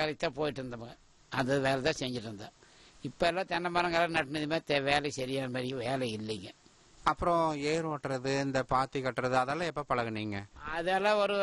வேலைக்கு தான் போயிட்டு இருந்தோம் அந்த வேலை தான் செஞ்சுட்டு இருந்தோம் இப்போ எல்லாம் தென்னை மரங்கள்லாம் நட்டினதுமே தே- வேலை சரியான மாதிரி வேலை இல்லைங்க அப்புறம் ஏர் ஓட்டுறது இந்த பாத்தி கட்டுறது அதெல்லாம் எப்ப பழகுனீங்க அதெல்லாம் ஒரு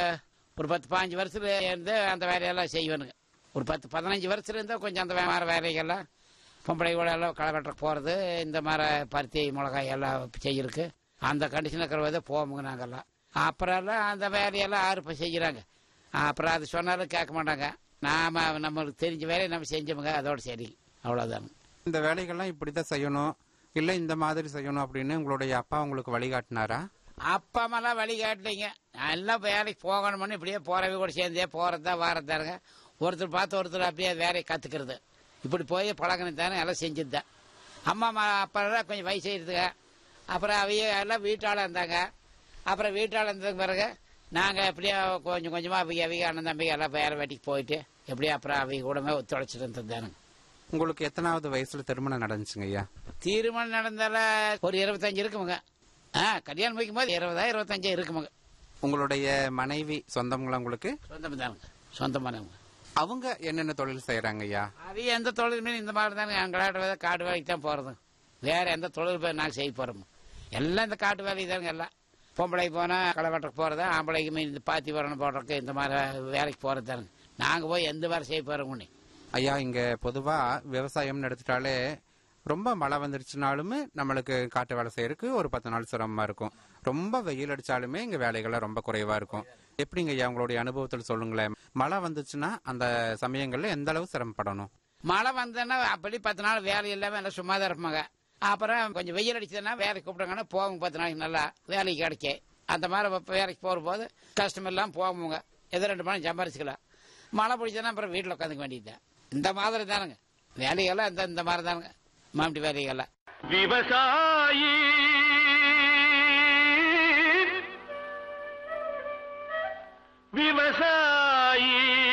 ஒரு பத்து பாஞ்சு வருஷத்துல இருந்து அந்த வேலையெல்லாம் செய்வேனுங்க ஒரு பத்து பதினஞ்சு வருஷத்துல இருந்தால் கொஞ்சம் அந்த மாதிரி வேலைகள்லாம் பொம்பளை கூட எல்லாம் களை வெட்ட போகிறது இந்த மாதிரி பருத்தி மிளகாய் எல்லாம் செய்யறதுக்கு அந்த கண்டிஷன் இருக்கிறத போவோமுங்க நாங்கெல்லாம் அப்புறம் எல்லாம் அந்த வேலையெல்லாம் யார் இப்போ செய்கிறாங்க அப்புறம் அது சொன்னாலும் கேட்க மாட்டாங்க நாம நம்மளுக்கு தெரிஞ்ச வேலையை நம்ம செஞ்சோமுங்க அதோட சரி அவ்வளோதாங்க இந்த வேலைகள்லாம் இப்படிதான் செய்யணும் இல்ல இந்த மாதிரி செய்யணும் அப்படின்னு உங்களுடைய அப்பா உங்களுக்கு வழிகாட்டினாரா அப்பா அம்மாலாம் வழி காட்டலைங்க எல்லாம் வேலைக்கு போகணும்னு இப்படியே போறவே கூட சேர்ந்தே போறதா வாரதாருங்க ஒருத்தர் பார்த்து ஒருத்தர் அப்படியே வேலையை கத்துக்கிறது இப்படி போய் பழகினது தானே எல்லாம் செஞ்சது தான் அம்மா அம்மா அப்பெல்லாம் கொஞ்சம் வயசு ஆயிடுதுங்க அப்புறம் அவைய எல்லாம் வீட்டாள இருந்தாங்க அப்புறம் வீட்டாள இருந்ததுக்கு பிறகு நாங்கள் எப்படியோ கொஞ்சம் கொஞ்சமாக அவங்க அவங்க அண்ணன் தம்பி எல்லாம் வேலை வேட்டிக்கு போயிட்டு எப்படியோ அப்புறம் அவங்க கூடமே ஒத்துழைச்சிட்டு இருந்தது தானுங்க உங்களுக்கு எத்தனாவது வயசுல திருமணம் நடந்துச்சுங்க ஐயா தீர்மானம் நடந்தால ஒரு இருபத்தஞ்சு இருக்குமுங்க ஆ கல்யாணம் வைக்கும் போது இருபதா இருபத்தஞ்சு இருக்குமுங்க உங்களுடைய மனைவி சொந்தங்களா உங்களுக்கு சொந்தம் தானுங்க சொந்தமானவங்க அவங்க என்னென்ன தொழில் செய்யறாங்க ஐயா அது எந்த தொழிலுமே இந்த மாதிரி தானே எங்களாட்ட காட்டு வேலைக்கு தான் போகிறது வேற எந்த தொழில் போய் நாங்கள் செய்ய போகிறோம் எல்லாம் இந்த காட்டு வேலைக்கு தானுங்க எல்லாம் பொம்பளை போனால் களை வெட்டுறக்கு போகிறது ஆம்பளைக்கு மீன் இந்த பாத்தி வரணும் போடுறதுக்கு இந்த மாதிரி வேலைக்கு போகிறது தானுங்க நாங்கள் போய் எந்த வேலை செய்ய போகிறோம் உன்னி ஐயா இங்க பொதுவா விவசாயம்னு எடுத்துட்டாலே ரொம்ப மழை வந்துருச்சுனாலுமே நம்மளுக்கு காட்டு வேலை செய்யறதுக்கு ஒரு பத்து நாள் சிரமமா இருக்கும் ரொம்ப வெயில் அடிச்சாலுமே இங்க வேலைகள்லாம் ரொம்ப குறைவா இருக்கும் எப்படிங்க ஐயா உங்களுடைய அனுபவத்தில் சொல்லுங்களேன் மழை வந்துச்சுன்னா அந்த சமயங்கள்ல எந்த அளவு சிரமப்படணும் மழை வந்ததுன்னா அப்படி பத்து நாள் வேலை இல்லாமல் எல்லாம் சும்மா தான் இருப்பாங்க அப்புறம் கொஞ்சம் வெயில் அடிச்சதுன்னா வேலைக்கு கூப்பிட்டாங்கன்னா போவோங்க பத்து நாளைக்கு நல்லா வேலைக்கு கிடைக்க அந்த மாதிரி இப்ப வேலைக்கு போகிற போது கஷ்டம் எல்லாம் போவோங்க எதோ ரெண்டு மணி சம்பாரிச்சுக்கலாம் மழை பிடிச்சதுன்னா அப்புறம் வீட்டில் உட்காந்துக்க வேண்டியதுதான் இந்த மாதிரி தானுங்க வேலைகள்லாம் இந்த இந்த மாதிரி தானுங்க மாமட்டி வேலைகள்லாம் விவசாயி விவசாயி